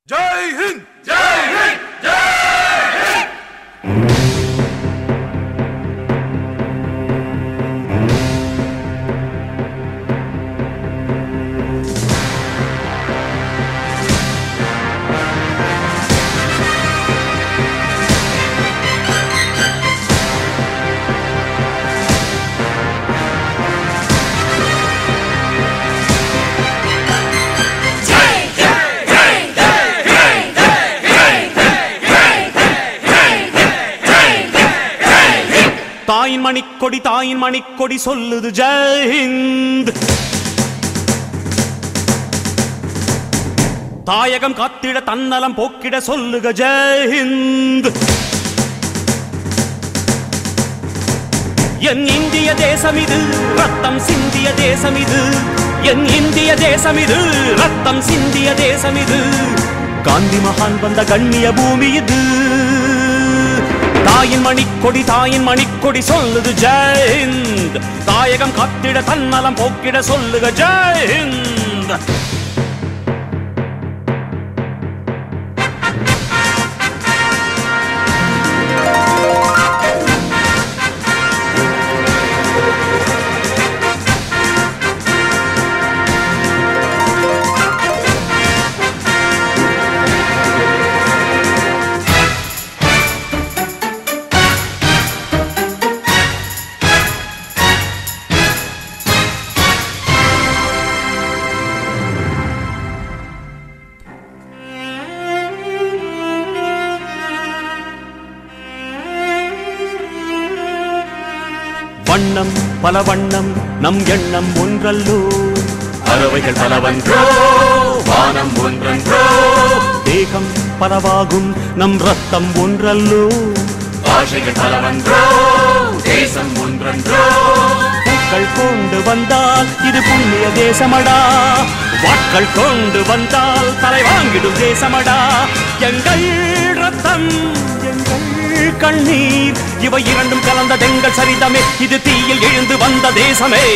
ஜெய் ஹிந்த் தாயின் மணிக்கொடி தாயின் மணிக்கொடி சொல்லுது ஜெயஹிந்த் தாயகம் காத்திட தன்னலம் போக்கிட சொல்லுக ஜெயஹிந்த் என் இந்திய தேசம் இது ரத்தம் சிந்திய தேசம் இது என் இந்திய தேசம் இது ரத்தம் சிந்திய தேசம் இது காந்தி மகான் வந்த கண்ணிய பூமி இது தாயின் மணிக்கொடி தாயின் மணிக்கொடி சொல்லுது ஜெயஹிந்த் தாயகம் காத்திட தன்னலம் போக்கிட சொல்லுக ஜெயஹிந்த் வண்ணம் பல வண்ணம் நம் எண்ணம் ஒன்றல்லோ பறவைகள் பலவன்றோ வானம் ஒன்றன்றோ தேகம் பலவாகும் நம் ரத்தம் ஒன்றல்லோ பாஷைகள் பலவன்றோ தேசம் ஒன்றன்றோ பூக்கள் கொண்டு வந்தால் இது புண்ணிய தேசமடா வாட்கள் கொண்டு வந்தால் தலை வாங்கிடும் தேசமடா எங்கள் ரத்தம் எங்கள் கண்ணீர் இவை இரண்டும் கலந்த தெங்கள் சரிதமே இது தீயில் எழுந்து வந்த தேசமே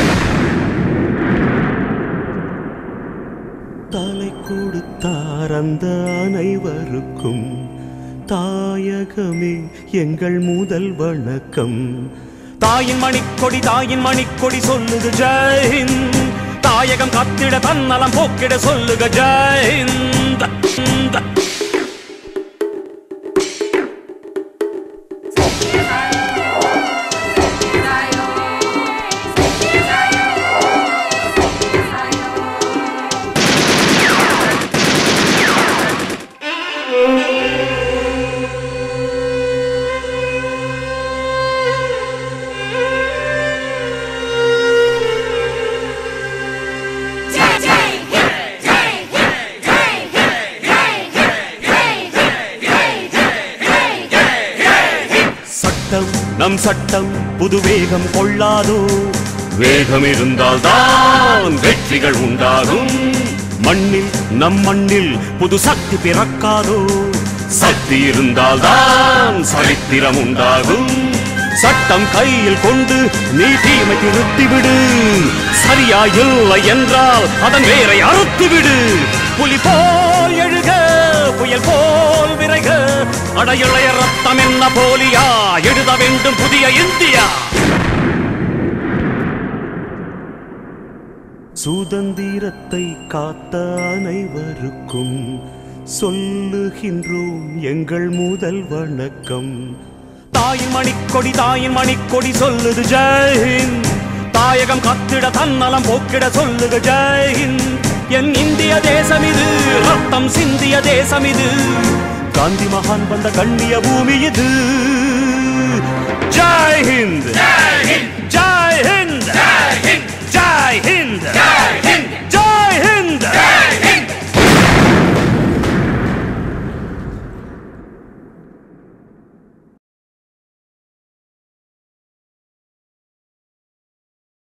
தலை கொடுத்தார் அந்த அனைவருக்கும் தாயகமே எங்கள் முதல் வணக்கம் தாயின் மணிக்கொடி தாயின் மணிக்கொடி சொல்லுது ஜெயஹிந்த் தாயகம் கத்திட தன்னலம் போக்கிட சொல்லுக ஜெயஹிந்த் சட்டம் நம் சட்டம் புது வேகம் கொள்ளாதோ வேகம் இருந்தால் தான் வெற்றிகள் உண்டாகும் மண்ணில் நம் மண்ணில் புது சக்தி பிறக்காதோ சக்தி இருந்தால் தான் சரித்திரம் உண்டாகும் சட்டம் கையில் கொண்டு நீ தீமை திருத்திவிடு சரியா இல்லை என்றால் அதன் வேரை அறுத்துவிடு புலி போல் எழுக புயல் போல் விரைக அட இளைய ரத்தம் என்ன போலியா எழுத வேண்டும் புதிய இந்தியா சுதந்திரத்தை காத்த அனைவருக்கும் சொல்லுகின்றோம் எங்கள் முதல் வணக்கம் தாயின் மணிக்கொடி தாயின் மணிக்கொடி சொல்லுது ஜெயஹிந்த் தாயகம் கத்திட தன்னலம் போக்கிட சொல்லுக ஜெயஹிந்த் என் இந்திய தேசம் இது ரத்தம் சிந்திய தேசம் இது காந்தி மகான் வந்த கண்ணிய பூமி இது ஜெய் ஹிந்த் ஜெய் ஹிந்த் ஜெய் ஹிந்த்